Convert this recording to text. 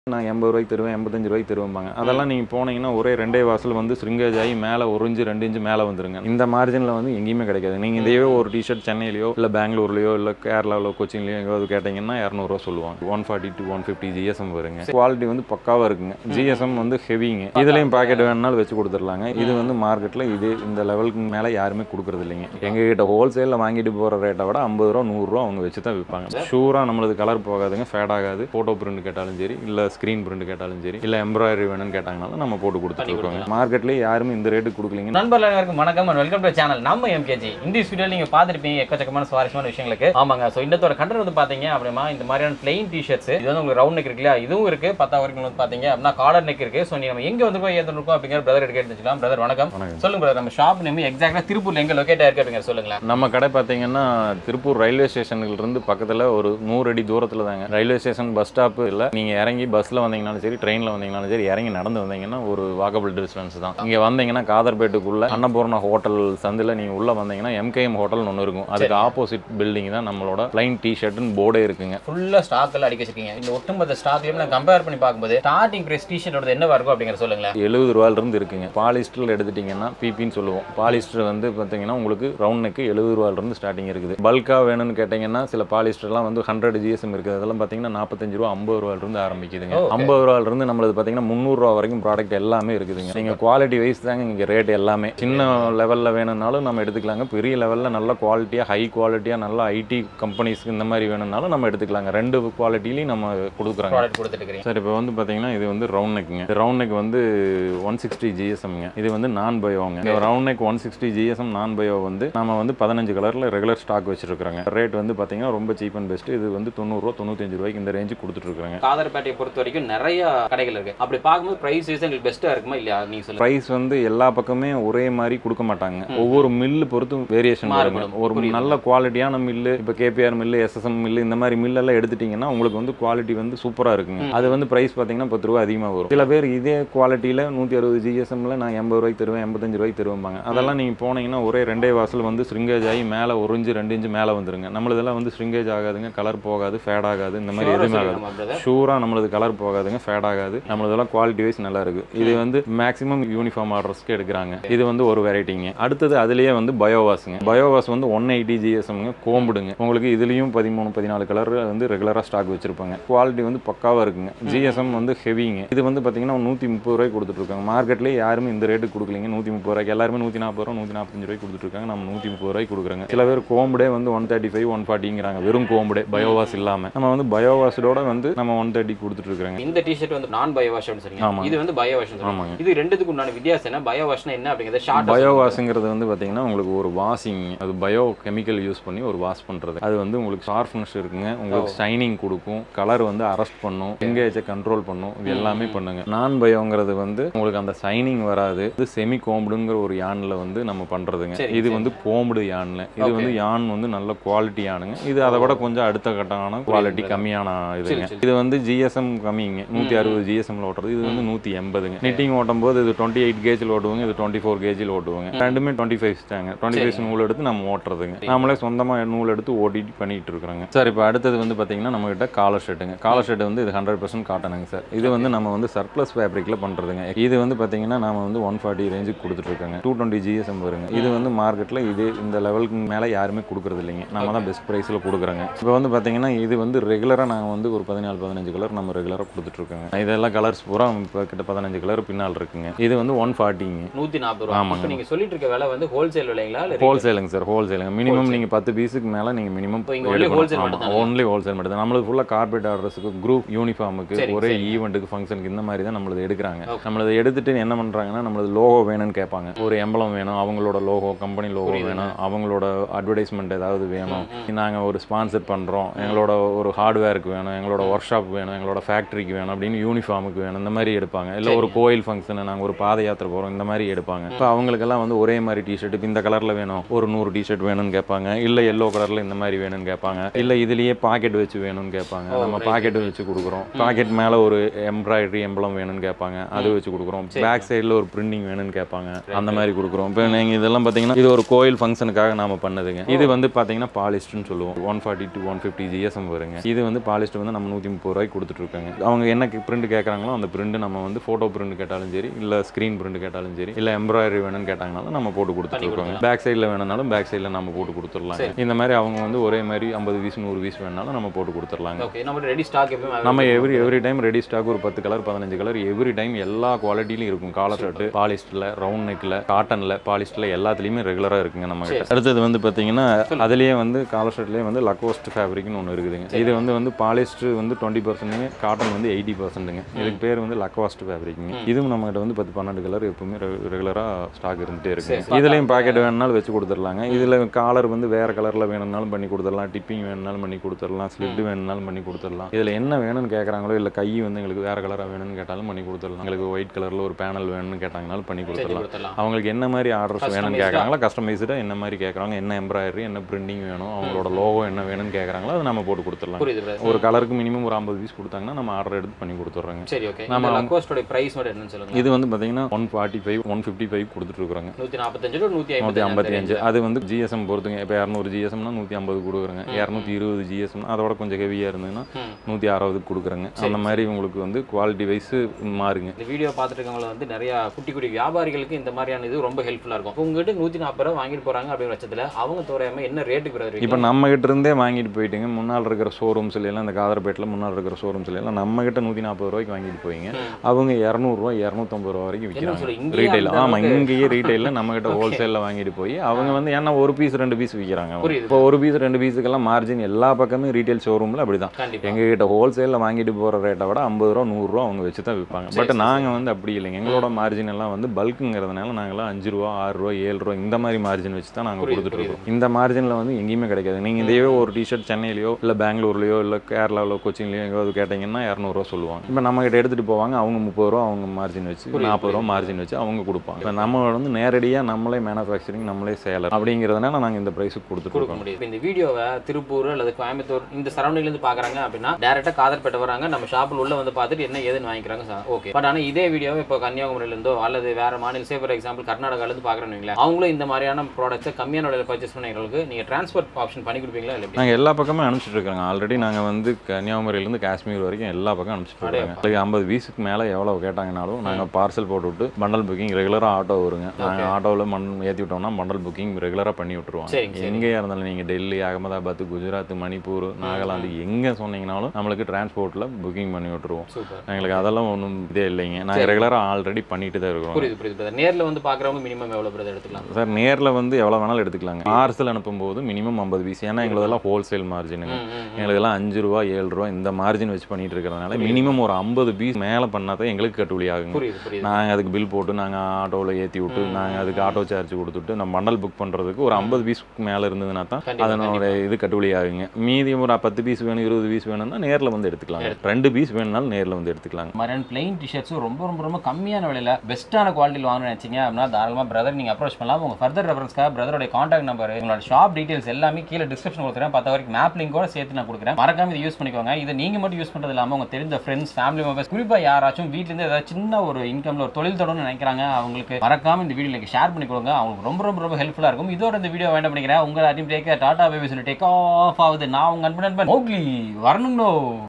நான் எண்பது ரூபாய்க்கு தருவேன் எண்பத்தஞ்சு ரூபாய்க்கு தருவேன்பாங்க அதெல்லாம் நீங்கள் போனீங்கன்னா ஒரே ரெண்டே வாசல் வந்து ஸ்ரிங்கேஜ் ஆகி மேலே ஒரு இன்ச்சு ரெண்டு இன்ச்சு மேலே வந்துருங்க இந்த மார்ஜினில் வந்து எங்கேயுமே கிடைக்காது நீங்கள் இதே ஒரு டிஷர்ட் சென்னையிலையோ இல்லை பெங்களூர்லையோ இல்லை கேரளாவிலோ கொச்சின்லையோ எங்கேயாவது கேட்டிங்கன்னா இரநூறுவா சொல்லுவாங்க one forty to one fifty GSM வருங்க குவாலிட்டி வந்து பக்காவாக இருக்குங்க ஜிஎஸ்எம் வந்து ஹெவிங்க இதுலேயும் பாக்கெட் வேணுனாலும் வச்சு கொடுத்துடலாங்க இது வந்து மார்க்கெட்டில் இது இந்த லெவலுக்கு மேலே யாருமே கொடுக்குறது இல்லைங்க எங்ககிட்ட ஹோல்சேலில் வாங்கிட்டு போகிற ரேட்டை விட ஐம்பது ரூபா நூறுரூவா அவங்க வச்சு தான் விற்பாங்க ஷூராக நம்மளது கலர் போகாதுங்க ஃபேட் ஆகாது ஃபோட்டோ பிரிண்ட் கேட்டாலும் சரி இல்லை ஸ்க்ரீன் பிரிண்ட் கேட்டாலும் சரி இல்லை எம்ப்ராய்டரி வேணும்னு கேட்டாங்கனாலும் நம்ம போட்டு கொடுத்துட்டு இருக்கோங்க மார்க்கெட்லேயே யாருமே இந்த ரேட்டுக்கு கொடுக்கலீங்க நண்பர்கள் அனைவருக்கும் வணக்கம் அண்ட் வெல்கம் டு சேனல் நம்ம எம்கேஜி இந்த வீடியோ நீங்க பார்த்துருப்பீங்க எக்கச்சக்கமான சுவாரஸ்யமான விஷயங்களுக்கு ஆமாங்க ஸோ இன்னத்தோட கண்டென்ட் வந்து பாத்தீங்க அப்படின்னா இந்த மாதிரியான பிளெயின் டிஷர்ட்ஸ் இது வந்து உங்களுக்கு ரவுண்ட் நெக் இருக்கு இல்லையா இதுவும் இருக்கு பத்தா வரைக்கும் வந்து பாத்தீங்க அப்படின்னா காலர் நெக் இருக்கு ஸோ நம்ம எங்க வந்து போய் ஏதோ இருக்கோம் அப்படிங்கிற பிரதர் எடுக்க எடுத்துக்கலாம் பிரதர் வணக்கம் வணக்கம். சொல்லுங்க பிரதர் நம்ம ஷாப் நேம் எக்ஸாக்டா திருப்பூர்ல எங்க லொகேட் ஆயிருக்கு அப்படிங்கிற சொல்லுங்களேன் நம்ம கடை பார்த்தீங்கன்னா திருப்பூர் ரயில்வே ஸ்டேஷன்ல இருந்து பக்கத்தில் ஒரு நூறு அடி தூரத்தில் தாங்க ரயில்வே ஸ்டேஷன் பஸ் ஸ்டாப்பு இல்லை நீங்கள் இறங்கி பஸ்ஸில் வந்தீங்கனாலும் சரி ட்ரெயினில் வந்தீங்கனாலும் சரி இறங்கி நடந்து வந்தீங்கன்னா ஒரு வாக்கபிள் டிஸ்டன்ஸ் தான் இங்கே வந்தீங்கன்னா காதர்பேட்டுக்குள்ள அன்னபூர்ணா ஹோட்டல் சந்தில் நீங்கள் உள்ளே வந்தீங்கன்னா எம்கேஎம் ஹோட்டல்னு ஒன்று இருக்கும் அதுக்கு ஆப்போசிட் பில்டிங் தான் நம்மளோட பிளைன் டி ஷர்ட்னு போர்டே இருக்குங்க ஃபுல்லா ஸ்டாக் எல்லாம் அடிக்க வச்சிருக்கீங்க இந்த ஒட்டுமொத்த ஸ்டாக்லயும் நான் கம்பேர் பண்ணி பார்க்கும்போது ஸ்டார்டிங் பிரைஸ் டிஷர்ட்டோட என்னவா இருக்கும் அப்படிங்கிற சொல்லுங்களேன் எழுபது ரூபாயிலிருந்து இருக்குங்க பாலிஸ்டரில் எடுத்துட்டிங்கன்னா பிபின்னு சொல்லுவோம் பாலிஸ்டர் வந்து பார்த்தீங்கன்னா உங்களுக்கு ரவுண்ட் நெக்கு எழுபது ரூபாயிலிருந்து ஸ்டார்டிங் இருக்குது பல்காக வேணும்னு கேட்டிங்கன்னா சில பாலிஸ்டர்லாம் வந்து ஹண்ட்ரட் ஜிஎஸ்எம் இருக்குது அதெல்லாம் பார்த்தீங்கன்னா நாற்பத்தஞ்சு ரூபா ஐம்பது ரூபாயிலிருந்து ஆரம்பிக்குதுங்க Okay. ஐம்பது ரூபாயிலிருந்து நம்மளது பார்த்தீங்கன்னா முந்நூறுரூவா வரைக்கும் ப்ராடக்ட் எல்லாமே இருக்குதுங்க நீங்கள் குவாலிட்டி வைஸ் தாங்க இங்கே ரேட் எல்லாமே சின்ன லெவலில் வேணும்னாலும் நம்ம எடுத்துக்கலாங்க பெரிய லெவலில் நல்ல குவாலிட்டியாக ஹை குவாலிட்டியாக நல்ல ஐடி கம்பெனிஸ்க்கு இந்த மாதிரி வேணும்னாலும் நம்ம எடுத்துக்கலாங்க ரெண்டு குவாலிட்டிலையும் நம்ம கொடுக்குறாங்க ப்ராடக்ட் கொடுத்துட்டு இருக்கிறீங்க சார் இப்போ வந்து பார்த்தீங்கன்னா இது வந்து ரவுண்ட் நெக்குங்க ரவுண்ட் நெக் வந்து ஒன் சிக்ஸ்டி ஜிஎஸ்எம்ங்க இது வந்து நான் பயோங்க இந்த round neck one sixty GSM non bio வந்து நம்ம வந்து பதினஞ்சு கலரில் ரெகுலர் ஸ்டாக் வச்சிருக்கிறோங்க ரேட் வந்து பார்த்தீங்கன்னா ரொம்ப சீப் அண்ட் பெஸ்ட் இது வந்து தொண்ணூறுரூவா தொண்ணூத்தஞ்சு ரூபாய்க்கு இந்த ரேஞ்சு கொடுத்துட்ருக்காங்க காதர்பேட்டையை பொறுத்த வரைக்கும் நிறைய கடைகள் இருக்கு அப்படி பார்க்கும்போது பிரைஸ் வைஸ் எங்களுக்கு பெஸ்ட்டாக இருக்குமா இல்லையா நீங்க சொல்லுங்க ப்ரைஸ் வந்து எல்லா பக்கமே ஒரே மாதிரி கொடுக்க மாட்டாங்க ஒவ்வொரு மில்லு பொறுத்து வேரியேஷன் வருங்க மாறுபடும். ஒரு புரியுது. நல்ல குவாலிட்டியான மில்லு இப்போ கேபிஆர் மில்லு எஸ்எஸ்எம் மில்லு இந்த மாதிரி மில்லெல்லாம் எடுத்துட்டீங்கன்னா உங்களுக்கு வந்து குவாலிட்டி வந்து சூப்பராக இருக்குங்க அது வந்து ப்ரைஸ் பார்த்தீங்கன்னா பத்து ரூபா அதிகமாக வரும் சில பேர் இதே குவாலிட்டியில் நூற்றி அறுபது ஜிஎஸ்எம்ல நான் எண்பது ரூபாய்க்கு தருவேன் எண்பத்தஞ்சு ரூபாய்க்கு தருவேன்பாங்க அதெல்லாம் நீங்கள் போனீங்கன்னா ஒரே ரெண்டே வாசல் வந்து ஸ்ரிங்கேஜ் ஆகி மேலே ஒரு இன்ச்சு ரெண்டு இன்ச்சு மேலே வந்துருங்க நம்மளதெல்லாம் வந்து ஸ்ரிங்கேஜ் ஆகாதுங்க கலர் போகாது ஃபேட் ஆகாது இந்த மாதிரி எதுவுமே ஆகாது ஷூராக நம்மளது கலர் போகாதுங்க ஃபேட் ஆகாது நம்மளதெல்லாம் குவாலிட்டி வைஸ் நல்லா இருக்கு இது வந்து மேக்ஸிமம் யூனிஃபார்ம் ஆர்டர்ஸ்க்கு எடுக்கிறாங்க இது வந்து ஒரு வெரைட்டிங்க அடுத்தது அதுலயே வந்து பயோவாஸுங்க பயோவாஸ் வந்து ஒன் எயிட்டி ஜிஎஸ்எம்ங்க கோம்புடுங்க உங்களுக்கு இதுலயும் பதிமூணு பதினாலு கலர் வந்து ரெகுலராக ஸ்டாக் வச்சிருப்பாங்க குவாலிட்டி வந்து பக்காவாக இருக்குங்க ஜிஎஸ்எம் வந்து ஹெவிங்க இது வந்து பார்த்தீங்கன்னா நூற்றி முப்பது ரூபாய்க்கு கொடுத்துட்டு இருக்காங்க மார்க்கெட்லேயே யாருமே இந்த ரேட்டுக்கு கொடுக்கலீங்க நூற்றி முப்பது ரூபாய்க்கு எல்லாருமே நூற்றி நாற்பது ரூபா நூற்றி நாற்பத்தஞ்சு ரூபாய்க்கு கொடுத்துட்டு இருக்காங்க நம்ம நூற்றி முப்பது ரூபாய்க்கு கொடுக்குறாங்க சில பேர் கோம்புடே வந்து ஒன் தேர்ட்டி ஃபைவ் ஒன் ஃபார்ட்டிங்கிறாங்க வெறும் கோம்புடே பயோவாஸ் இல்லாமல் நம்ம வந்து பயோவாஸோட வந்து நம்ம ஒன் தேர்ட்டி கொடுத்துட்டு இருக்காங்க இந்த டிஷர்ட் வந்து நான் பயோ வாஷ் அப்படின்னு சொல்றீங்க ஆமாங்க. இது வந்து பயோ வாஷ் ஆமாங்க. இது ரெண்டுத்துக்கு உண்டான வித்தியாசம் என்ன பயோ வாஷ்னா என்ன அப்படிங்கிறது ஷார்ட் பயோவாஷுங்கிறது வந்து பார்த்தீங்கன்னா உங்களுக்கு ஒரு வாஷிங் அது பயோ கெமிக்கல் யூஸ் பண்ணி ஒரு வாஷ் பண்ணுறது அது வந்து உங்களுக்கு ஷார்ப்னஸ் இருக்குங்க உங்களுக்கு ஷைனிங் கொடுக்கும் கலர் வந்து அரெஸ்ட் பண்ணும் எங்கேஜை கண்ட்ரோல் பண்ணும் இது எல்லாமே பண்ணுங்க நான் பயோங்கிறது வந்து உங்களுக்கு அந்த ஷைனிங் வராது இது செமி கோம்புடுங்கிற ஒரு யானில் வந்து நம்ம பண்ணுறதுங்க சரி, இது வந்து கோம்புடு யானில் இது வந்து யான் வந்து நல்ல குவாலிட்டி யானுங்க இது அதை விட கொஞ்சம் அடுத்த கட்டமான குவாலிட்டி கம்மியான இதுங்க சரி. இது வந்து ஜிஎஸ்எம் கம்மிங்க நூற்றி அறுபது ஜிஎஸ்எம்ல ஓட்டுறது இது வந்து நூற்றி எண்பதுங்க நிட்டிங் ஓட்டும் போது இது டுவெண்ட்டி எயிட் கேஜில் ஓட்டுவாங்க இது டுவெண்ட்டி ஃபோர் கேஜில் ஓட்டுவாங்க ரெண்டுமே டுவெண்ட்டி ஃபைவ் தாங்க டுவெண்ட்டி ஃபைவ் நூல் எடுத்து நம்ம ஓட்டுறதுங்க நம்மளே சொந்தமாக நூல் எடுத்து ஓட்டிட்டு பண்ணிட்டு இருக்கிறோங்க சார் இப்போ அடுத்தது வந்து பார்த்தீங்கன்னா நம்ம கிட்ட காலர் ஷர்ட்டுங்க காலர் ஷர்ட் வந்து இது ஹண்ட்ரட் பர்சன்ட் காட்டனுங்க சார் இது வந்து நம்ம வந்து சர்ப்ளஸ் ஃபேப்ரிக்கில் பண்ணுறதுங்க இது வந்து பார்த்தீங்கன்னா நாம வந்து ஒன் ஃபார்ட்டி ரேஞ்சுக்கு கொடுத்துட்டு இருக்காங்க டூ டுவெண்ட்டி ஜிஎஸ்எம் வருங்க இது வந்து மார்க்கெட்டில் இது இந்த லெவலுக்கு மேலே யாருமே கொடுக்குறது இல்லைங்க நம்ம தான் பெஸ்ட் ப்ரைஸில் கொடுக்குறோங்க இப்போ வந்து பார்த்தீங்கன்னா இது வந்து ரெகுலராக நாங்கள் வந்து ஒரு பதினாலு பதினஞ்சு கலர் நம்ம ரெகுலராக கொடுத்துட்ருக்கோங்க இதெல்லாம் கலர்ஸ் பூரா இப்போ கிட்ட பதினஞ்சு கலர் பின்னால் இருக்குங்க இது வந்து ஒன் ஃபார்ட்டிங்க நூத்தி நாற்பது ரூபா ஆமாங்க. இப்போ நீங்க சொல்லிட்டு இருக்க விலை வந்து ஹோல்சேல் விலைங்களா இல்ல ஹோல்சேலுங்க சார் ஹோல்சேலுங்க மினிமம் நீங்கள் பத்து பீஸுக்கு மேலே நீங்கள் மினிமம் இப்போ இங்க only wholesale மட்டும்தானா? ஒன்லி ஹோல்சேல் மட்டும் தான் நம்மளுக்கு ஃபுல்லாக கார்பரேட் ஆர்டர்ஸுக்கு குரூப் யூனிஃபார்முக்கு சரிங்க, ஒரே சரிங்க. ஈவெண்ட்டுக்கு ஃபங்க்ஷனுக்கு இந்த மாதிரி தான் நம்மளது எடுக்கிறாங்க Okay. நம்மளது எடுத்துட்டு என்ன பண்ணுறாங்கன்னா நம்மளது லோகோ வேணும்னு கேட்பாங்க ஒரு எம்பளம் வேணும் அவங்களோட லோகோ கம்பெனி லோகோ புரியுதுங்க. வேணும் அவங்களோட அட்வர்டைஸ்மெண்ட் ஏதாவது வேணும் நாங்கள் ஒரு ஸ்பான்சர் பண்ணுறோம் எங்களோட ஒரு ஹார்ட்வேருக்கு வேணும் எங்களோட ஒர்க் ஷாப் வேணும் எங்களோட ஃபேக்ட்ரிக்கு வேணும் அப்படின்னு யூனிஃபார்முக்கு வேணும் இந்த மாதிரி எடுப்பாங்க இல்லை ஒரு கோயில் ஃபங்க்ஷனு நாங்கள் ஒரு பாத யாத்திரை போகிறோம் இந்த மாதிரி எடுப்பாங்க இப்போ அவங்களுக்கெல்லாம் வந்து ஒரே மாதிரி டிஷர்ட் இப்போ இந்த கலரில் வேணும் ஒரு நூறு டிஷர்ட் வேணும்னு கேட்பாங்க இல்லை எல்லோ கலரில் இந்த மாதிரி வேணும்னு கேட்பாங்க இல்லை இதுலேயே பாக்கெட் வச்சு வேணும்னு கேட்பாங்க நம்ம பாக்கெட் வச்சு கொடுக்குறோம் பாக்கெட் மேலே ஒரு எம்ப்ராய்டரி எம்பளம் வேணும்னு கேட்பாங்க அது வச்சு கொடுக்குறோம் பேக் சைடில் ஒரு பிரிண்டிங் வேணும்னு கேட்பாங்க அந்த மாதிரி கொடுக்குறோம் இப்போ நீங்கள் இதெல்லாம் பார்த்தீங்கன்னா இது ஒரு கோயில் ஃபங்க்ஷனுக்காக நாம பண்ணதுங்க இது வந்து பார்த்தீங்கன்னா பாலிஸ்ட்னு சொல்லுவோம் one forty to one fifty GSM வருங்க இது வந்து பாலிஸ்டர் வந்து நம்ம நூற்றி முப்பது ரூபாய்க்கு கொடுத்துட்டு இருக்காங்க இருக்குங்க அவங்க என்ன பிரிண்ட் கேட்குறாங்களோ அந்த பிரிண்ட் நம்ம வந்து ஃபோட்டோ பிரிண்ட் கேட்டாலும் சரி இல்லை ஸ்க்ரீன் பிரிண்ட் கேட்டாலும் சரி இல்லை எம்ப்ராய்டரி வேணும்னு கேட்டாங்கனாலும் நம்ம போட்டு கொடுத்துருக்கோங்க பேக் சைடில் வேணும்னாலும் பேக் சைடில் நம்ம போட்டு கொடுத்துடலாம் இந்த மாதிரி அவங்க வந்து ஒரே மாதிரி ஐம்பது பீஸ் நூறு பீஸ் வேணாலும் நம்ம போட்டு கொடுத்துடலாங்க ஓகே நம்ம ரெடி ஸ்டாக் எப்பயும் நம்ம every every time ready stock ஒரு பத்து கலர் பதினஞ்சு கலர் எவ்ரி டைம் எல்லா குவாலிட்டிலையும் இருக்கும் காலர் ஷர்ட் பாலிஸ்டில் ரவுண்ட் நெக்கில் காட்டனில் பாலிஸ்டில் எல்லாத்துலேயுமே ரெகுலராக இருக்குங்க நம்ம கிட்ட அடுத்தது வந்து பார்த்தீங்கன்னா அதுலேயே வந்து காலர் ஷர்ட்லேயே வந்து லக்கோஸ்ட் ஃபேப்ரிக்னு ஒன்று இருக்குதுங்க இது வந்து வந்து பாலிஸ்டர் வந்து டுவெண்ட்டி பர்சன்ட்டுங்க காட்டன் வந்து எயிட்டி பர்சன்ட்டுங்க இதுக்கு பேர் வந்து லக்கோஸ்ட் ஃபேப்ரிக்குங்க இதுவும் நம்ம கிட்ட வந்து பத்து பன்னெண்டு கலர் எப்பவுமே ரெகுலராக ஸ்டாக் இருந்துகிட்டே இருக்கு இதுலேயும் பாக்கெட் வேணுனாலும் வச்சு கொடுத்துடலாங்க இதில் காலர் வந்து வேறு கலரில் வேணும்னாலும் பண்ணி கொடுத்துடலாம் டிப்பிங் வேணும்னாலும் பண்ணி கொடுத்துடலாம் ஸ்லிட் வேணும்னாலும் பண்ணி கொடுத்துடலாம் இதில் என்ன வேணும்னு கேட்குறாங்களோ இல்லை கை வந்து எங்களுக்கு வேறு கலராக வேணும்னு கேட்டாலும் பண்ணி கொடுத்துடலாம் எங்களுக்கு ஒயிட் கலரில் ஒரு பேனல் வேணும்னு கேட்டாங்கனாலும் பண்ணி கொடுத்துடலாம் கொடுத்துடலாம் அவங்களுக்கு என்ன மாதிரி ஆர்டர்ஸ் வேணும்னு கேட்குறாங்களோ கஸ்டமைஸ்டாக என்ன மாதிரி கேட்குறாங்க என்ன எம்ப்ராய்டரி என்ன பிரிண்டிங் வேணும் அவங்களோட லோகோ என்ன வேணும்னு கேட்குறாங்களோ அதை நம்ம போட்டு கொடுத்துடலாம் புரியுது brother. ஒரு கலருக்கு மினிமம் ஒரு ஐம்பது பீஸ் கொடுத்தாங்கன்னா நம்ம ஆர்டர் எடுத்து பண்ணி கொடுத்துட்றோங்க சரி ஓகே நம்ம நம்ம லக்கோஸ்டோட பிரைஸ் மட்டும் என்னன்னு சொல்லுங்க இது வந்து பார்த்தீங்கன்னா one forty five one fifty five கொடுத்துட்ருக்குறோங்க நூத்தி நாற்பத்தஞ்சு டு நூத்தி நூற்றி ஐம்பத்தி அஞ்சு ஐம்பத்தி அது வந்து ஜிஎஸ்எம் பொறுத்துங்க இப்போ இரநூறு ஜிஎஸ்எம்னா நூற்றி ஐம்பது கொடுக்குறேங்க இரநூத்தி இருபது ஜிஎஸ்எம் அதோட கொஞ்சம் ஹெவியாக இருந்ததுன்னா ம். நூற்றி அறுபதுக்கு கொடுக்குறேங்க அந்த மாதிரி உங்களுக்கு வந்து குவாலிட்டி வைஸ் மாறுங்க இந்த வீடியோ பார்த்துட்டு இருக்கவங்கள வந்து நிறைய குட்டி குட்டி வியாபாரிகளுக்கு இந்த மாதிரியான இது ரொம்ப ஹெல்ப்ஃபுல்லா இருக்கும் இப்போ உங்ககிட்ட நூத்தி நாற்பது ரூபா வாங்கிட்டு போறாங்க அப்படிங்கிற பட்சத்துல அவங்க தோராயமா என்ன ரேட்டுக்கு பிரதர் இப்போ நம்ம கிட்ட இருந்தே வாங்கிட்டு போயிட்டுங்க முன்னால் இருக்கிற ஷோரூம்ஸ்ல எல்லாம் இந்த காதர்பேட்டில் முன்னால் இருக்கிற ஷோரூம்ஸ்ல எல்லாம் நம்ம கிட்ட நூற்றி நாற்பது ரூபாய்க்கு வாங்கிட்டு போயிங்க அவங்க இரநூறுவா இரநூத்தம்பது ரூபா வரைக்கும் என்ன சொல்ல விற்கிறாங்க இங்கே ரீட்டைல் ஆமாம் இங்கேயே ரீட்டைலில் நம்ம கிட்ட ஹோல்சேலில் வாங்கிட்டு போய் அவங்க வந்து ஏன்னா ஒரு பீஸ் ரெண்டு பீஸ் விற்கிறாங்க அவங்க. புரியுது. இப்போ ஒரு பீஸ் ரெண்டு பீஸுக்கெல்லாம் மார்ஜின் எல்லா பக்கமும் ரீட்டைல் ஷோரூமில் அப்படி தான் கண்டிப்பா எங்ககிட்ட ஹோல்சேலில் வாங்கிட்டு போகிற ரேட்டை விட ஐம்பது ரூபா நூறுரூவா அவங்க வச்சு தான் விற்பாங்க பட் நாங்கள் வந்து அப்படி இல்லைங்க எங்களோட மார்ஜின் எல்லாம் வந்து பல்க்குங்கிறதுனால நாங்களாம் அஞ்சு ரூபா ஆறு ரூபா ஏழு ரூபா இந்த மாதிரி மார்ஜின் வச்சு தான் நாங்கள் புரியுது, கொடுத்துட்ருக்கோம் இந்த மார்ஜினில் வந்து எங்கேயுமே கிடைக்காது நீங்கள் இதே ஒரு டிஷர்ட் சென்னையிலையோ இல்லை பெங்களூர்லையோ இல்லை கேரளாவிலோ கொச்சின்லையோ எங்கேயாவது கேட்டிங்கன்னா இரநூறுவா சொல்லுவாங்க இப்போ நம்ம கிட்ட எடுத்துகிட்டு போவாங்க அவங்க முப்பது ரூபா அவங்க மார்ஜின் வச்சு நாற்பது ரூபா மார்ஜின் வச்சு அவங்க கொடுப்பாங்க இப்போ நம்ம வந்து நேரடியாக நம்மளே மேனுஃபேக்சரிங் நம்மளே சேலர் அப்படிங்கிறதுனால நாங்கள் இந்த ப்ரைஸுக்கு கொடுத்துட்டு கொடுக்க முடியும் இப்ப இந்த வீடியோவை திருப்பூர் அல்லது கோயம்புத்தூர் இந்த சரௌண்டிங்ல இருந்து பாக்குறாங்க அப்படின்னா டேரக்டா காதர்பேட்டை வராங்க நம்ம ஷாப்பில் உள்ள வந்து பார்த்துட்டு என்ன ஏதுன்னு வாங்கிக்கிறாங்க ஓகே பட் ஆனா இதே வீடியோவை இப்போ கன்னியாகுமரியில இருந்தோ அல்லது வேற மாநில சே ஃபார் எக்ஸாம்பிள் கர்நாடகால இருந்து பாக்குறேன்னு வைங்களேன் அவங்களும் இந்த மாதிரியான ப்ராடக்ட்ஸை கம்மியான விலையில பர்ச்சேஸ் பண்ணவங்களுக்கு நீங்க டிரான்ஸ்போர்ட் ஆப்ஷன் பண்ணி கொடுப்பீங்களா இல்லை எப்படி? நாங்கள் எல்லா பக்கமே அனுப்பிச்சிட்டு இருக்காங்க ஆல்ரெடி நாங்கள் வந்து கன்னியாகுமரியிலேருந்து காஷ்மீர் வரைக்கும் எல்லா பக்கம் அனுப்பிச்சிட்டு இருக்காங்க அதுக்கு ஐம்பது வீஸுக்கு மேலே எவ்வளோ கேட்டாங்கனாலும் நாங்கள் பார்சல் போட்டு விட்டு பண்டல் புக்கிங் ரெகுலராக ஆட்டோ வருங்க நாங்கள் ஆட்டோவில் மண் ஏற்றி விட்டோம்னா பண்டல் புக்கிங் ரெகுலராக பண்ணி விட்டுருவோம் சரிங்க, சரி. எங்கேயா இருந்தாலும் நீங்கள் டெல்லி அகமதாபாத் குஜராத் மணிப்பூர் நாகாலாந்து எங்கே சொன்னீங்கனாலும் நம்மளுக்கு டிரான்ஸ்போர்ட்டில் புக்கிங் பண்ணி விட்டுருவோம் சூப்பர் எங்களுக்கு அதெல்லாம் ஒன்றும் இதே இல்லைங்க நாங்கள் ரெகுலராக ஆல்ரெடி பண்ணிட்டு தான் இருக்கிறோம் புரியுது புரியுது brother. நேர்ல வந்து பாக்குறவங்க மினிமம் எவ்வளவு பிரதர் எடுத்துக்கலாம் சார் நேரில் வந்து எவ்வளோ வேணாலும் எடுத்துக்கலாங்க பார்சல் அனுப்பும்போது மினிமம் ஐம்பது பீஸ் ஏன்னா எங்களதெல்லாம் ஹோல்சேல் மார்ஜினுங்க ம், ம், ம். எங்களுக்கெல்லாம் அஞ்சு ரூபா ஏழு ரூபா இந்த மார்ஜின் வச்சு பண்ணிட்டு இருக்கிறதுனால மினிமம் ஒரு ஐம்பது பீஸ் மேலே பண்ணால் தான் எங்களுக்கு கட்டுப்படி ஆகுங்க புரியுது புரியுது நாங்கள் அதுக்கு பில் போட்டு நாங்கள் ஆட்டோவில் ஏற்றி விட்டு நாங்கள் அதுக்கு ஆட்டோ சார்ஜ் கொடுத்துட்டு நம்ம மண்டல் புக் பண்ணுறதுக்கு ஒரு ஐம்பது பீஸ்க்கு மேலே இருந்ததுன்னா தான் கண்டிப்பா, அதனோட இது கட்டுப்படி ஆகுங்க மீதி ஒரு பத்து பீஸ் வேணும் இருபது பீஸ் வேணும்னா நேரில் வந்து எடுத்துக்கலாம் ரெண்டு பீஸ் வேணும்னாலும் நேரில் வந்து எடுத்துக்கலாங்க மாதிரியான பிளைன் டிஷர்ட்ஸும் ரொம்ப ரொம்ப ரொம்ப கம்மியான விலையில பெஸ்ட்டான குவாலிட்டியில் வாங்கணும்னு நினைச்சீங்க அப்படின்னா தாராளமாக பிரதர் நீங்கள் அப்ரோச் பண்ணலாம் உங்கள் ஃபர்தர் ரெஃபரன்ஸ்க்காக பிரதரோட காண்டாக்ட் நம்பர் உங்களோட ஷாப் டீடைல்ஸ் எல்லாமே கீழே டிஸ்கிரிப்ஷன் கொடுக்குறேன் பத்த வரைக்கும் மேப் லிங்க் கூட சேர்த்து நான் கொடுக்குறேன் மறக்காம இதை யூஸ் பண்ணிக்கோங்க இதை நீங்க மட்டும் யூஸ் பண்றது இல்லாமல் உங்க தெரிஞ்ச ஃப்ரெண்ட்ஸ் ஃபேமிலி மெம்பர்ஸ் குறிப்பாக யாராச்சும் வீட்டிலேருந்து ஏதாவது சின்ன ஒரு இன்கம்ல ஒரு தொழில் தொடர்ந்து நினைக்கிறாங்க அவங்களுக்கு மறக்காம இந்த வீடியோ ஷேர் பண்ணி கொடுங்க அவங்களுக்கு ரொம்ப ரொம்ப ரொம்ப ஹெல்ப்ஃபுல்லாக இருக்கும் இதோட இந்த வீடியோ வேண்டாம் பண்ணிக்கிறேன் உங்கள் டேக் டாடா பேபி சொல்லி டேக் ஆஃப் ஆகுது நான் உங்க அன்பு நண்பன் மோக்லி வரணுங்கோ